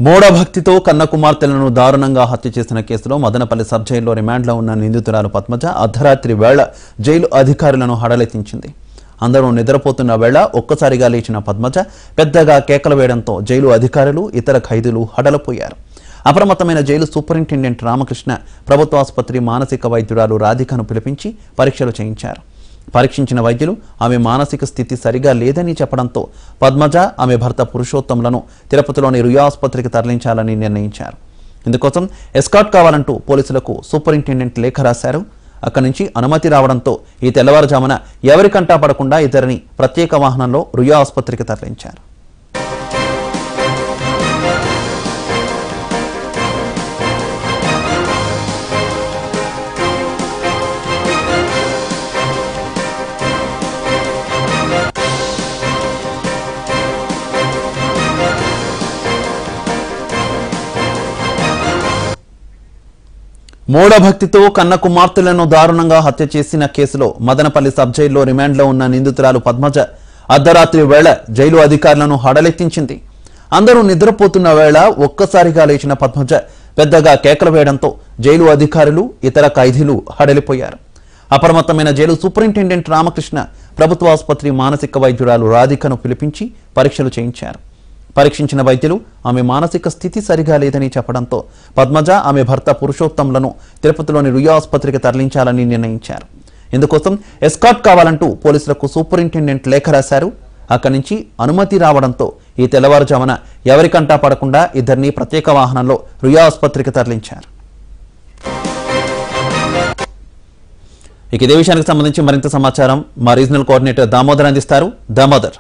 మూఢభక్తితో కన్న కుమార్తెలను దారుణంగా హత్య చేసిన కేసులో మదనపల్లి సబ్ జైల్లో రిమాండ్లో ఉన్న నిందితురాలు పద్మజ అర్ధరాత్రి వేళ జైలు అధికారులను హడలెత్తించింది అందరూ నిద్రపోతున్న వేళ ఒక్కసారిగా లేచిన పద్మజ పెద్దగా కేకలు వేయడంతో జైలు అధికారులు ఇతర ఖైదీలు హడలపోయారు అప్రమత్తమైన జైలు సూపరింటెండెంట్ రామకృష్ణ ప్రభుత్వ ఆసుపత్రి మానసిక వైద్యురాలు రాధికను పిలిపించి పరీక్షలు చేయించారు పరీక్షించిన వైద్యులు ఆమె మానసిక స్థితి సరిగా లేదని చెప్పడంతో పద్మజ ఆమె భర్త పురుషోత్తంలను తిరుపతిలోని రుయా ఆసుపత్రికి తరలించాలని నిర్ణయించారు ఇందుకోసం ఎస్కాట్ కావాలంటూ పోలీసులకు సూపరింటెండెంట్ లేఖ రాశారు అక్కడి నుంచి అనుమతి రావడంతో ఈ తెల్లవారుజామున ఎవరికంటా పడకుండా ఇద్దరిని ప్రత్యేక వాహనంలో రుయా ఆసుపత్రికి తరలించారు మూఢభక్తితో కన్న కుమార్తెలను దారుణంగా హత్య చేసిన కేసులో మదనపల్లి సబ్ జైల్లో రిమాండ్లో ఉన్న నిందితురాలు పద్మజ అర్ధరాత్రి వేళ జైలు అధికారులను హడలెత్తించింది అందరూ నిద్రపోతున్న వేళ ఒక్కసారిగా లేచిన పద్మజ పెద్దగా కేకలు వేయడంతో జైలు అధికారులు ఇతర ఖైదీలు హడలిపోయారు అప్రమత్తమైన జైలు సూపరింటెండెంట్ రామకృష్ణ ప్రభుత్వ ఆసుపత్రి మానసిక వైద్యురాలు రాధికను పిలిపించి పరీక్షలు చేయించారు పరీక్షించిన వైద్యులు ఆమె మానసిక స్థితి సరిగా లేదని చెప్పడంతో పద్మజ ఆమె భర్త పురుషోత్తంలను తిరుపతిలోని రుయా ఆసుపత్రికి తరలించాలని నిర్ణయించారు ఇందుకోసం ఎస్కాట్ కావాలంటూ పోలీసులకు సూపరింటెండెంట్ లేఖ రాశారు అక్కడి నుంచి అనుమతి రావడంతో ఈ తెల్లవారుజామున ఎవరికంటా పడకుండా ఇద్దరిని ప్రత్యేక వాహనంలో రుయా ఆసుపత్రికి తరలించారు ఇక ఇదే విషయానికి సంబంధించి మరింత సమాచారం మా రీజనల్ కోఆర్డినేటర్ దామోదర్ అందిస్తారు దామోదర్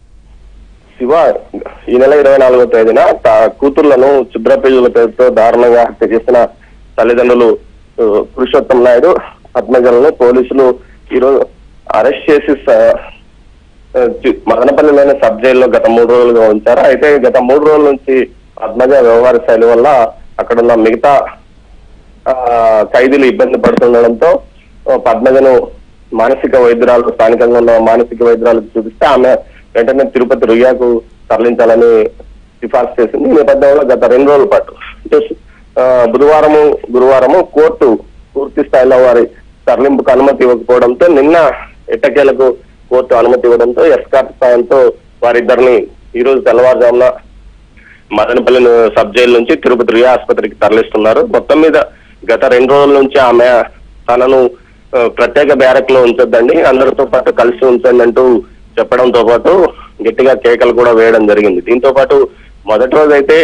శివ ఈ నెల ఇరవై నాలుగో తేదీన తా కూతుర్లను క్షుద్రపేజుల పేరుతో దారుణంగా హత్య చేసిన తల్లిదండ్రులు ఆ, పురుషోత్తం నాయుడు పద్మజలను పోలీసులు ఈరోజు అరెస్ట్ చేసి స- ఆ, చి- మదనపల్లిలోని సబ్ జైల్లో గత మూడు రోజులుగా ఉంచారు అయితే గత మూడు రోజుల నుంచి పద్మజ వ్యవహార శైలి వల్ల అక్కడ ఉన్న మిగతా ఆ, ఖైదీలు ఇబ్బంది పడుతుండడంతో ఆ, పద్మజను మానసిక వైద్యురాలు స్థానికంగా ఉన్న మానసిక వైద్యురాలకు చూపిస్తే ఆమె వెంటనే తిరుపతి రుయ్యాకు తరలించాలని సిఫార్సు చేసింది ఈ నేపథ్యంలో గత రెండు రోజుల పాటు అంటే ఆ, బుధవారము గురువారము కోర్టు పూర్తి స్థాయిలో వారి తరలింపుకు అనుమతి ఇవ్వకపోవడంతో నిన్న ఎట్టకేలకు కోర్టు అనుమతి ఇవ్వడంతో ఎస్కాట్ సాయంతో వారిద్దరిని ఈ రోజు తెల్లవారుజామున మదనపల్లి సబ్ జైలు నుంచి తిరుపతి రియా ఆసుపత్రికి తరలిస్తున్నారు మొత్తం మీద గత రెండు రోజుల నుంచి ఆమె తనను ఆ, ప్రత్యేక బ్యారక్ లో ఉంచొద్దండి అందరితో పాటు కలిసి ఉంచండి అంటూ చెప్పడంతో పాటు గట్టిగా కేకలు కూడా వేయడం జరిగింది దీంతో పాటు మొదటి రోజు అయితే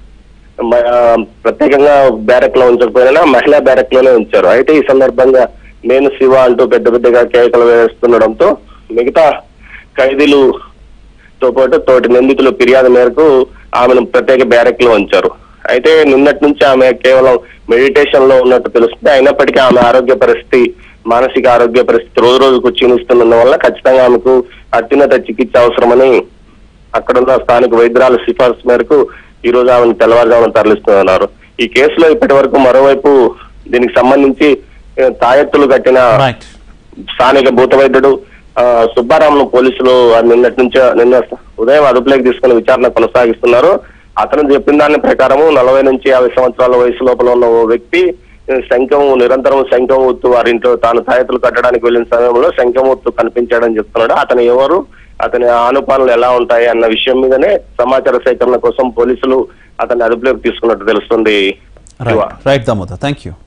మ- ఆ, ప్రత్యేకంగా బ్యారక్ లో ఉంచకపోయినా మహిళా బ్యారక్ లోనే ఉంచారు అయితే ఈ సందర్భంగా నేను శివ అంటూ పెద్ద పెద్దగా కేకలు వేస్తుండడంతో మిగతా ఖైదీలు తో పాటు తోటి నిందితుల ఫిర్యాదు మేరకు ఆమెను ప్రత్యేక బ్యారెక్ లో ఉంచారు అయితే నిన్నటి నుంచి ఆమె కేవలం మెడిటేషన్ లో ఉన్నట్టు తెలుస్తుంది అయినప్పటికీ ఆమె ఆరోగ్య పరిస్థితి మానసిక ఆరోగ్య పరిస్థితి రోజు రోజుకు క్షీణిస్తున్నందు వల్ల ఖచ్చితంగా ఆమెకు అత్యున్నత చికిత్స అవసరమని అక్కడున్న స్థానిక వైద్యురాల సిఫార్సు మేరకు ఈ రోజు ఆమెను తెల్లవారుజామున తరలిస్తున్నారు ఈ కేసులో ఇప్పటి వరకు మరోవైపు దీనికి సంబంధించి ఏ, తాయెత్తులు కట్టిన రైట్ స్థానిక భూత వైద్యుడు ఆ, సుబ్బారాంను పోలీసులు ఆ నిన్నటి నుంచి నిన్న ఉదయం అదుపులోకి తీసుకుని విచారణ కొనసాగిస్తున్నారు అతను చెప్పిన దాని ప్రకారము నలభై నుంచి యాభై సంవత్సరాల వయసు లోపల ఉన్న ఓ వ్యక్తి ఆ, శంఖం నిరంతరం శంఖం ఊత్తు వారింట్లో తాను తాయెత్తులు కట్టడానికి వెళ్ళిన సమయంలో శంఖం ఊత్తు కనిపించాడని చెప్తున్నాడు అతను ఎవరు అతని ఆనుపానులు ఎలా ఉంటాయి అన్న విషయం మీదనే సమాచార సేకరణ కోసం పోలీసులు అతన్ని అదుపులోకి తీసుకున్నట్టు తెలుస్తుంది Shiva. Right right Damodar thank you